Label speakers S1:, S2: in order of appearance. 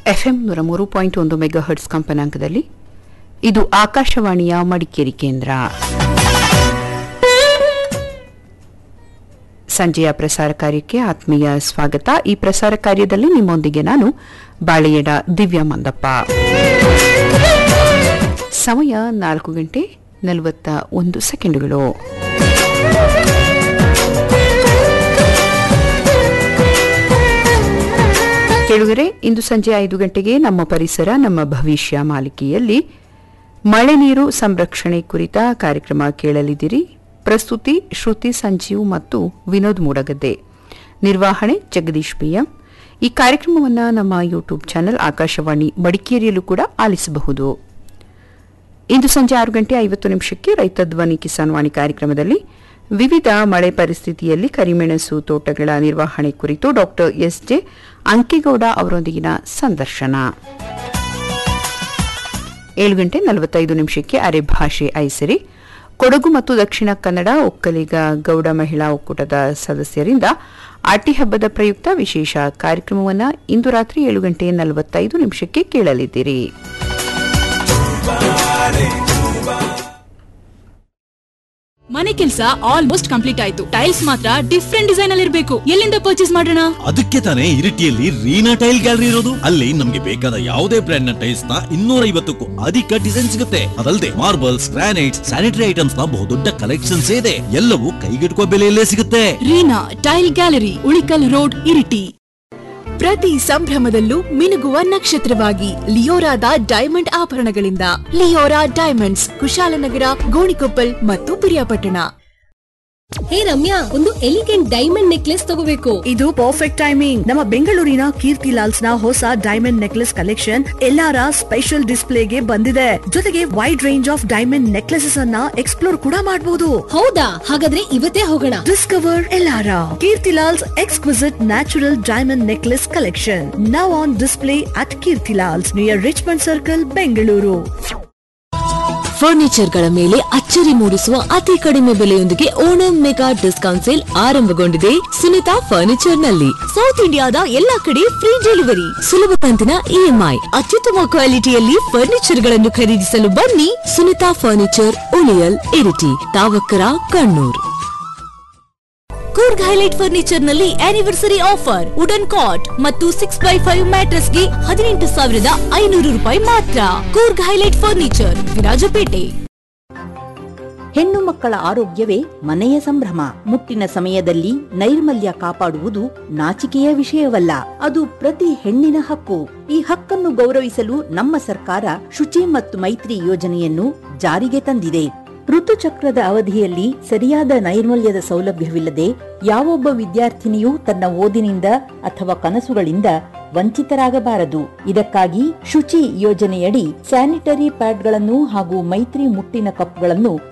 S1: FM ನೂರ ಮೂರು point ಒಂದು ಮೆಗಾಹರ್ಟ್ಸ್ ಕಂಪನಾಂಕದಲ್ಲಿ ಇದು ಆಕಾಶವಾಣಿಯ ಮಡಿಕೇರಿ ಕೇಂದ್ರ ಸಂಜೆಯ ಪ್ರಸಾರ ಕಾರ್ಯಕ್ಕೆ ಆತ್ಮೀಯ ಸ್ವಾಗತ ಈ ಪ್ರಸಾರ ಕಾರ್ಯದಲ್ಲಿ ನಿಮ್ಮೊಂದಿಗೆ ನಾನು ಬಾಳೆಯಡ ದಿವ್ಯಾ ಮಂದಪ್ಪ ಸಮಯ ನಾಲ್ಕು ಗಂಟೆ ನಲವತ್ತ ಒಂದು ಸೆಕೆಂಡುಗಳು ಕೇಳುಗರೆ ಇಂದು ಸಂಜೆ ಐದು ಗಂಟೆಗೆ ನಮ್ಮ ಪರಿಸರ ನಮ್ಮ ಭವಿಷ್ಯ ಮಾಲಿಕೆಯಲ್ಲಿ ಮಳೆ ನೀರು ಸಂರಕ್ಷಣೆ ಕುರಿತ ಕಾರ್ಯಕ್ರಮ ಕೇಳಲಿದ್ದೀರಿ ಪ್ರಸ್ತುತಿ ಶ್ರುತಿ ಸಂಜೀವ್ ಮತ್ತು ವಿನೋದ್ ಮೂಡಗದ್ದೆ ನಿರ್ವಹಣೆ ಜಗದೀಶ್ ಪಿಎಂ ಈ ಕಾರ್ಯಕ್ರಮವನ್ನು ನಮ್ಮ ಯೂಟ್ಯೂಬ್ ಚಾನೆಲ್ ಆಕಾಶವಾಣಿ ಮಡಿಕೇರಿಯಲ್ಲೂ ಕೂಡ ಆಲಿಸಬಹುದು ಇಂದು ಸಂಜೆ ಆರು ಗಂಟೆ ಐವತ್ತು ನಿಮಿಷಕ್ಕೆ ರೈತ ಧ್ವನಿ ಕಿಸಾನ್ ವಾಣಿ ಕಾರ್ಯಕ್ರಮದಲ್ಲಿ ವಿವಿಧ ಮಳೆ ಪರಿಸ್ಥಿತಿಯಲ್ಲಿ ಕರಿಮೆಣಸು ತೋಟಗಳ ನಿರ್ವಹಣೆ ಕುರಿತು ಡಾಕ್ಟರ್ ಎಸ್ ಜೆ ಅಂಕೇಗೌಡ ಅವರೊಂದಿಗಿನ ಸಂದರ್ಶನ ಏಳು ಗಂಟೆ ನಲವತ್ತೈದು ನಿಮಿಷಕ್ಕೆ ಅರೆ ಭಾಷೆ ಐಸರಿ ಕೊಡಗು ಮತ್ತು ದಕ್ಷಿಣ ಕನ್ನಡ ಒಕ್ಕಲಿಗ ಗೌಡ ಮಹಿಳಾ ಒಕ್ಕೂಟದ ಸದಸ್ಯರಿಂದ ಆಟಿ ಹಬ್ಬದ ಪ್ರಯುಕ್ತ ವಿಶೇಷ ಕಾರ್ಯಕ್ರಮವನ್ನು ಇಂದು ರಾತ್ರಿ ಏಳು ಗಂಟೆ ನಲವತ್ತೈದು ನಿಮಿಷಕ್ಕೆ ಕೇಳಲಿದ್ದೀರಿ
S2: ಮನೆ ಕೆಲಸ ಆಲ್ಮೋಸ್ಟ್ ಕಂಪ್ಲೀಟ್ ಆಯ್ತು ಟೈಲ್ಸ್ ಮಾತ್ರ ಡಿಫ್ರೆಂಟ್ ಡಿಸೈನ್ ಅಲ್ಲಿ ಇರಬೇಕು ಎಲ್ಲಿಂದ ಪರ್ಚೇಸ್ ಮಾಡೋಣ
S3: ಅದಕ್ಕೆ ತಾನೇ ಇರಿಟಿಯಲ್ಲಿ ರೀನಾ ಟೈಲ್ ಗ್ಯಾಲರಿ ಇರೋದು ಅಲ್ಲಿ ನಮ್ಗೆ ಬೇಕಾದ ಯಾವುದೇ ಬ್ರ್ಯಾಂಡ್ ನ ಟೈಲ್ಸ್ ನ ಇನ್ನೂರ ಐವತ್ತಕ್ಕೂ ಅಧಿಕ ಡಿಸೈನ್ ಸಿಗುತ್ತೆ ಅದಲ್ಲದೆ ಮಾರ್ಬಲ್ಸ್ ಗ್ರಾನೈಟ್ಸ್ ಸ್ಯಾನಿಟರಿ ಐಟಮ್ಸ್ ನ ಬಹುದೊಡ್ಡ ಕಲೆಕ್ಷನ್ಸ್ ಇದೆ ಎಲ್ಲವೂ ಕೈಗೆಟುಕುವ ಬೆಲೆಯಲ್ಲೇ ಸಿಗುತ್ತೆ
S2: Reena tile gallery Ulikkal road Iritty ಪ್ರತಿ ಸಂಭ್ರಮದಲ್ಲೂ ಮಿನುಗುವ ನಕ್ಷತ್ರವಾಗಿ ಲಿಯೋರಾದ ಡೈಮಂಡ್ ಆಭರಣಗಳಿಂದ ಲಿಯೋರಾ ಡೈಮಂಡ್ಸ್ ಕುಶಾಲನಗರ ಗೋಣಿಕೊಪ್ಪಲ್ ಮತ್ತು ಪಿರಿಯಾಪಟ್ಟಣ
S4: ಹೇ ರಮ್ಯಾ ಒಂದು ಎಲಿಗೆಂಟ್ ಡೈಮಂಡ್ ನೆಕ್ಲೆಸ್ ತಗೋಬೇಕು
S5: ಇದು ಪರ್ಫೆಕ್ಟ್ ಟೈಮಿಂಗ್ ನಮ್ಮ ಬೆಂಗಳೂರಿನ ಕೀರ್ತಿ ಲಾಲ್ಸ್ ನ ಹೊಸ ಡೈಮಂಡ್ ನೆಕ್ಲೆಸ್ ಕಲೆಕ್ಷನ್ ಎಲ್ಲಾರ ಸ್ಪೆಷಲ್ ಡಿಸ್ಪ್ಲೇಗೆ ಬಂದಿದೆ ಜೊತೆಗೆ wide range of diamond necklaces ಅನ್ನ ಎಕ್ಸ್ಪ್ಲೋರ್ ಕೂಡ ಮಾಡಬಹುದು
S4: ಹೌದಾ ಹಾಗಾದ್ರೆ ಇವತ್ತೇ ಹೋಗೋಣ
S5: ಡಿಸ್ಕವರ್ ಎಲ್ಲಾರ Kirti Lals exquisite natural diamond necklace collection now on display at Kirti Lals near Richmond circle Bengaluru
S6: ಫರ್ನಿಚರ್ಗಳ ಮೇಲೆ ಅಚ್ಚರಿ ಮೂಡಿಸುವ ಅತಿ ಕಡಿಮೆ ಬೆಲೆಯೊಂದಿಗೆ ಓಣಂ ಮೆಗಾ ಡಿಸ್ಕೌಂಟ್ ಸೇಲ್ ಆರಂಭಗೊಂಡಿದೆ ಸುನಿತಾ ಫರ್ನಿಚರ್ ನಲ್ಲಿ ಸೌತ್ ಇಂಡಿಯಾದ ಎಲ್ಲಾ ಕಡೆ ಫ್ರೀ ಡೆಲಿವರಿ ಸುಲಭ ಕಂತಿನ ಇಎಂಐ ಅತ್ಯುತ್ತಮ ಕ್ವಾಲಿಟಿಯಲ್ಲಿ ಫರ್ನಿಚರ್ ಗಳನ್ನು ಖರೀದಿಸಲು ಬನ್ನಿ ಸುನಿತಾ ಫರ್ನಿಚರ್ ಉಳಿಯಲ್ ಇರಿಟಿ ತಾವಕ್ಕರ ಕಣ್ಣೂರ್ ಕೂರ್ಗ್ ಹೈಲೈಟ್ ಫರ್ನಿಚರ್ ನಲ್ಲಿ ಆನಿವರ್ಸರಿ ಆಫರ್ ವುಡನ್ ಕಾಟ್ ಮತ್ತು ಸಿಕ್ಸ್ ಬೈ ಫೈವ್ ಮ್ಯಾಟ್ರಸ್ ಗೆ ಹದಿನೆಂಟು ಸಾವಿರದ ಐನೂರು ರೂಪಾಯಿ ಮಾತ್ರ ಕೂರ್ಗ್ ಹೈಲೈಟ್ ಫರ್ನಿಚರ್ ವಿರಾಜಪೇಟೆ
S7: ಹೆಣ್ಣು ಮಕ್ಕಳ ಆರೋಗ್ಯವೇ ಮನೆಯ ಸಂಭ್ರಮ ಮುಟ್ಟಿನ ಸಮಯದಲ್ಲಿ ನೈರ್ಮಲ್ಯ ಕಾಪಾಡುವುದು ನಾಚಿಕೆಯ ವಿಷಯವಲ್ಲ ಅದು ಪ್ರತಿ ಹೆಣ್ಣಿನ ಹಕ್ಕು ಈ ಹಕ್ಕನ್ನು ಗೌರವಿಸಲು ನಮ್ಮ ಸರ್ಕಾರ ಶುಚಿ ಮತ್ತು ಮೈತ್ರಿ ಯೋಜನೆಯನ್ನು ಜಾರಿಗೆ ತಂದಿದೆ ಋತುಚಕ್ರದ ಅವಧಿಯಲ್ಲಿ ಸರಿಯಾದ ನೈರ್ಮಲ್ಯದ ಸೌಲಭ್ಯವಿಲ್ಲದೆ ಯಾವೊಬ್ಬ ವಿದ್ಯಾರ್ಥಿನಿಯೂ ತನ್ನ ಓದಿನಿಂದ ಅಥವಾ ಕನಸುಗಳಿಂದ ವಂಚಿತರಾಗಬಾರದು ಇದಕ್ಕಾಗಿ ಶುಚಿ ಯೋಜನೆಯಡಿ ಸ್ಯಾನಿಟರಿ ಪ್ಯಾಡ್ಗಳನ್ನು ಹಾಗೂ ಮೈತ್ರಿ ಮುಟ್ಟಿನ ಕಪ್ಗಳನ್ನು